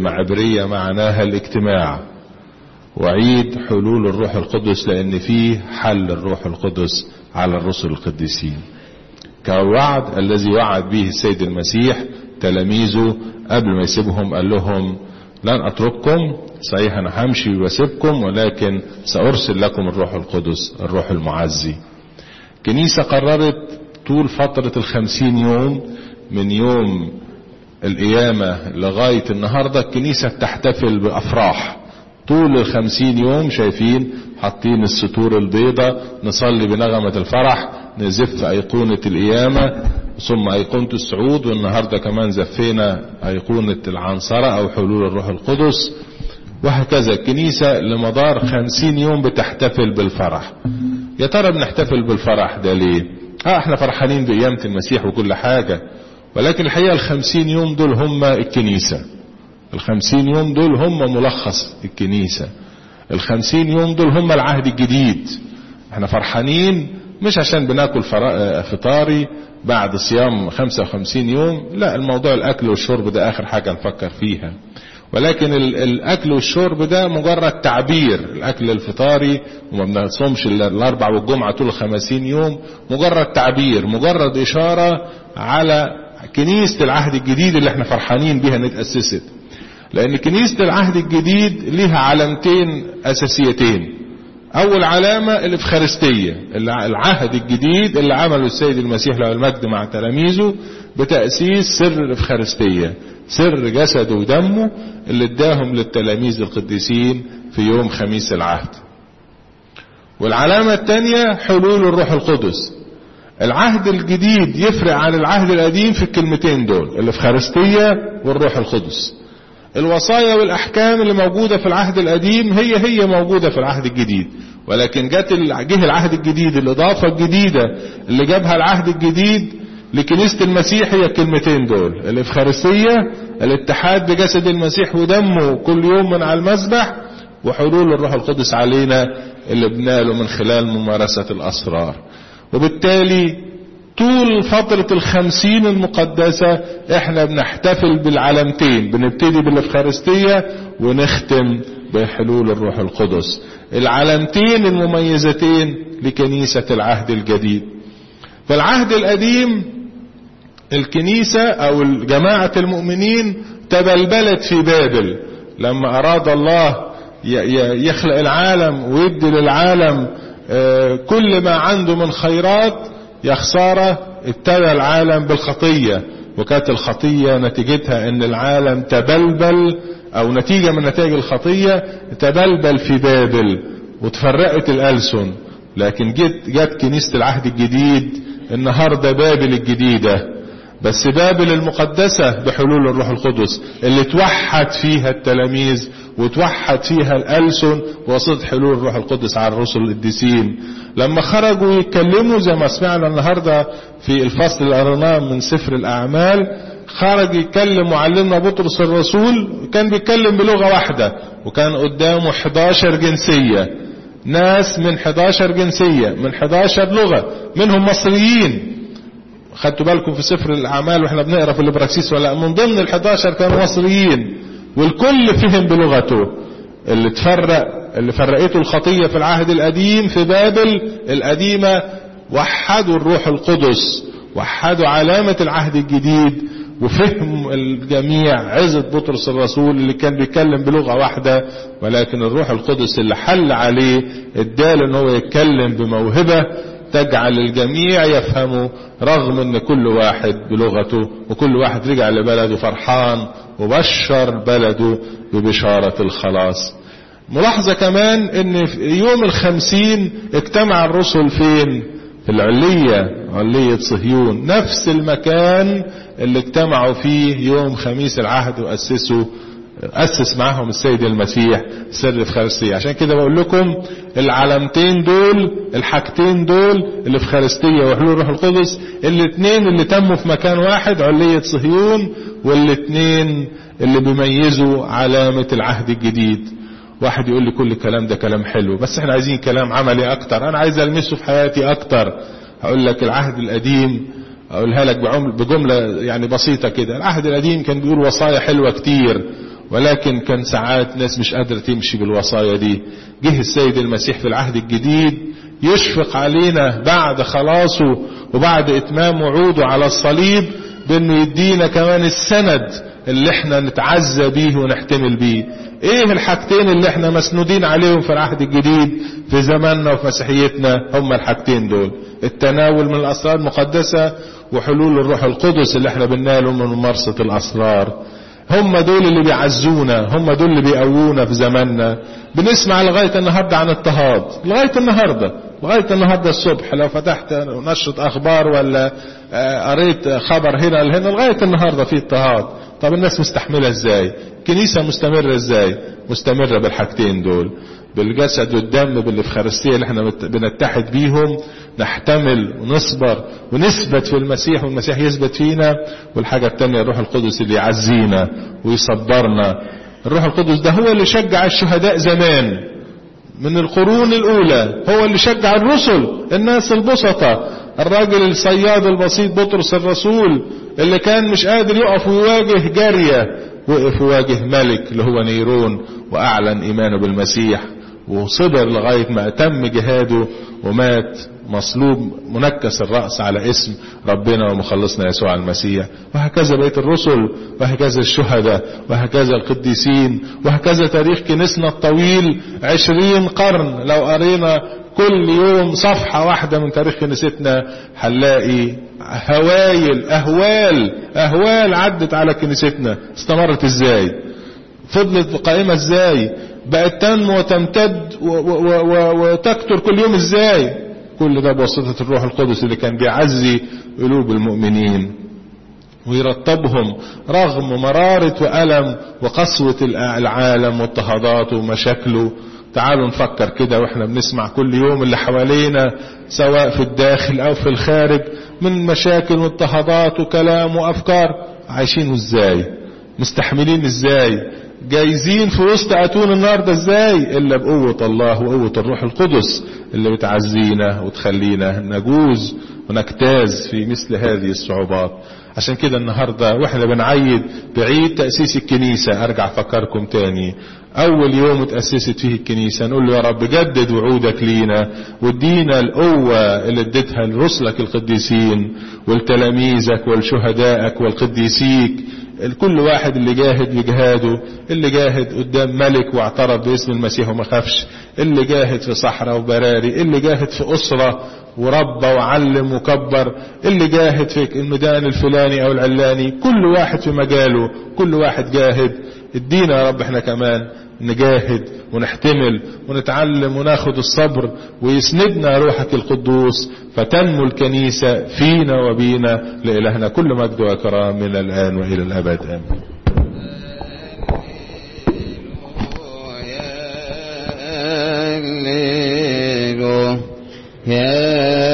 عبرية معناها الاجتماع وعيد حلول الروح القدس لأن فيه حل الروح القدس على الرسل القديسين كوعد الذي وعد به السيد المسيح تلاميذه قبل ما يسيبهم قال لهم لن أترككم صحيح أنا همشي واسيبكم ولكن سأرسل لكم الروح القدس الروح المعزي كنيسة قررت طول فترة الخمسين يوم من يوم القيامة لغاية النهاردة الكنيسة بتحتفل بأفراح طول الخمسين يوم شايفين حاطين الستور البيضة نصلي بنغمة الفرح نزف أيقونة القيامة ثم أيقونة الصعود والنهاردة كمان زفينا أيقونة العنصرة أو حلول الروح القدس وهكذا الكنيسة لمدار خمسين يوم بتحتفل بالفرح يا ترى بنحتفل بالفرح ده ليه اه احنا فرحانين بقيامة المسيح وكل حاجة ولكن الحقيقة الخمسين يوم دول هم الكنيسة الخمسين يوم دول هم ملخص الكنيسة الخمسين يوم دول هم العهد الجديد احنا فرحانين مش عشان بناكل فطاري بعد صيام 55 يوم لا الموضوع الاكل والشرب ده اخر حاجة نفكر فيها ولكن الاكل والشرب ده مجرد تعبير الاكل الفطاري وما بنصومش الاربع والجمعة طول الخمسين يوم مجرد تعبير مجرد اشارة على كنيسة العهد الجديد اللي احنا فرحانين بيها ان اتأسست لان كنيسة العهد الجديد ليها علامتين اساسيتين اول علامة الافخارستية العهد الجديد اللي عمله السيد المسيح له المجد مع تلاميذه بتأسيس سر الافخارستية سر جسده ودمه اللي اداهم للتلاميذ القديسين في يوم خميس العهد والعلامة الثانية حلول الروح القدس العهد الجديد يفرق عن العهد القديم في الكلمتين دول الافخارستية والروح القدس الوصايا والاحكام اللي موجودة في العهد القديم هي هي موجودة في العهد الجديد ولكن جت جه العهد الجديد الاضافة الجديدة اللي جابها العهد الجديد لكنيسة المسيح هي الكلمتين دول الافخارستية الاتحاد بجسد المسيح ودمه كل يوم من على المسبح وحلول الروح القدس علينا اللي بناله من خلال ممارسة الاسرار وبالتالي طول فترة الخمسين المقدسة احنا بنحتفل بالعلامتين بنبتدي بالافخارستية ونختم بحلول الروح القدس العلامتين المميزتين لكنيسة العهد الجديد في العهد القديم الكنيسة او جماعة المؤمنين تبلبلت في بابل لما اراد الله يخلق العالم ويدي للعالم كل ما عنده من خيرات يا خسارة ابتدى العالم بالخطية وكانت الخطية نتيجتها ان العالم تبلبل او نتيجة من نتائج الخطية تبلبل في بابل وتفرقت الألسن لكن جت, جت كنيسة العهد الجديد النهاردة بابل الجديدة بس بابل المقدسة بحلول الروح القدس اللي توحد فيها التلاميذ وتوحد فيها الألسن وسط حلول الروح القدس على الرسل القديسين لما خرجوا يتكلموا زي ما سمعنا النهاردة في الفصل اللي قرناه من سفر الأعمال خرج يتكلم معلمنا بطرس الرسول كان بيتكلم بلغة واحدة وكان قدامه 11 جنسية ناس من 11 جنسية من 11 لغة منهم مصريين خدتوا بالكم في سفر الأعمال واحنا بنقرا في الابراكسيس ولا من ضمن ال 11 كانوا مصريين والكل فهم بلغته اللي تفرق اللي فرقته الخطية في العهد القديم في بابل القديمة وحدوا الروح القدس وحدوا علامة العهد الجديد وفهم الجميع عزة بطرس الرسول اللي كان بيتكلم بلغة واحدة ولكن الروح القدس اللي حل عليه اداله ان هو يتكلم بموهبة تجعل الجميع يفهموا رغم ان كل واحد بلغته وكل واحد رجع لبلده فرحان وبشر بلده ببشارة الخلاص ملاحظة كمان ان في يوم الخمسين اجتمع الرسل فين في العلية علية صهيون نفس المكان اللي اجتمعوا فيه يوم خميس العهد وأسسوا أسس معهم السيد المسيح سر الإفخارستية عشان كده بقول لكم العلامتين دول الحاجتين دول الإفخارستية وحلول الروح القدس الاثنين اللي تموا في مكان واحد علية صهيون والاثنين اللي بيميزوا علامة العهد الجديد واحد يقول لي كل الكلام ده كلام حلو بس احنا عايزين كلام عملي اكتر انا عايز المسه في حياتي اكتر هقول لك العهد القديم اقولها لك بجملة يعني بسيطة كده العهد القديم كان بيقول وصايا حلوة كتير ولكن كان ساعات ناس مش قادرة تمشي بالوصايا دي جه السيد المسيح في العهد الجديد يشفق علينا بعد خلاصه وبعد اتمام وعوده على الصليب بانه يدينا كمان السند اللي احنا نتعزى بيه ونحتمل بيه ايه الحاجتين اللي احنا مسنودين عليهم في العهد الجديد في زماننا وفي مسيحيتنا هم الحاجتين دول التناول من الاسرار المقدسة وحلول الروح القدس اللي احنا بنناله من ممارسة الاسرار هم دول اللي بيعزونا هم دول اللي بيقوونا في زماننا بنسمع لغاية النهاردة عن اضطهاد لغاية النهاردة لغاية النهاردة الصبح لو فتحت نشرة اخبار ولا قريت خبر هنا لهنا لغاية النهاردة في اضطهاد طب الناس مستحملة ازاي كنيسة مستمرة ازاي مستمرة بالحاجتين دول بالجسد والدم بالافخارستية اللي احنا بنتحد بيهم نحتمل ونصبر ونثبت في المسيح والمسيح يثبت فينا والحاجة التانية الروح القدس اللي يعزينا ويصبرنا الروح القدس ده هو اللي شجع الشهداء زمان من القرون الاولى هو اللي شجع الرسل الناس البسطة الراجل الصياد البسيط بطرس الرسول اللي كان مش قادر يقف ويواجه جارية وقف وواجه ملك اللي هو نيرون واعلن ايمانه بالمسيح وصبر لغاية ما تم جهاده ومات مصلوب منكس الرأس على اسم ربنا ومخلصنا يسوع المسيح وهكذا بيت الرسل وهكذا الشهداء وهكذا القديسين وهكذا تاريخ كنيسنا الطويل عشرين قرن لو قرينا كل يوم صفحة واحدة من تاريخ كنيستنا هنلاقي هوايل أهوال أهوال عدت على كنيستنا استمرت ازاي فضلت قائمة ازاي بقت تنمو وتمتد وتكتر كل يوم ازاي كل ده بواسطة الروح القدس اللي كان بيعزي قلوب المؤمنين ويرطبهم رغم مرارة وألم وقسوة العالم واضطهاداته ومشاكله تعالوا نفكر كده واحنا بنسمع كل يوم اللي حوالينا سواء في الداخل او في الخارج من مشاكل واضطهادات وكلام وافكار عايشين ازاي مستحملين ازاي جايزين في وسط اتون النار ده ازاي الا بقوة الله وقوة الروح القدس اللي بتعزينا وتخلينا نجوز ونجتاز في مثل هذه الصعوبات عشان كده النهاردة واحنا بنعيد بعيد تأسيس الكنيسة ارجع افكركم تاني اول يوم اتأسست فيه الكنيسة نقول له يا رب جدد وعودك لينا وادينا القوة اللي اديتها لرسلك القديسين ولتلاميذك ولشهدائك والقديسيك كل واحد اللي جاهد بجهاده اللي جاهد قدام ملك واعترف باسم المسيح وما خافش اللي جاهد في صحراء وبراري اللي جاهد في أسرة وربى وعلم وكبر اللي جاهد في الميدان الفلاني او العلاني كل واحد في مجاله كل واحد جاهد ادينا يا رب احنا كمان نجاهد ونحتمل ونتعلم وناخد الصبر ويسندنا روحك القدوس فتنمو الكنيسة فينا وبينا لإلهنا كل مجد وكرام من الآن وإلى الأبد آمين يا